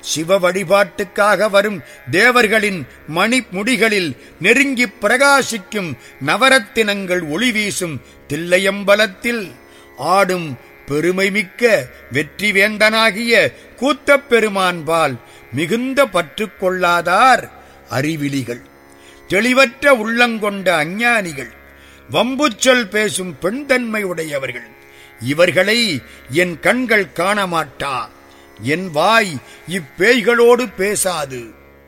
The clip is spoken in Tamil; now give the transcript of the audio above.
சிவ வழிபாட்டுக்காக வரும் தேவர்களின் மணிமுடிகளில் நெருங்கிப் பிரகாசிக்கும் நவரத்தினங்கள் ஒளி வீசும் தில்லையம்பலத்தில் ஆடும் பெருமைமிக்க வெற்றி வேந்தனாகிய கூத்தப் பெருமான்பால் மிகுந்த பற்று கொள்ளாதார் அறிவிலிகள் தெளிவற்ற உள்ளங்கொண்ட அஞ்ஞானிகள் வம்புச்சொல் பேசும் பெண்தன்மை உடையவர்கள் இவர்களை என் கண்கள் காணமாட்டா என் வாய் இப்பேய்களோடு பேசாது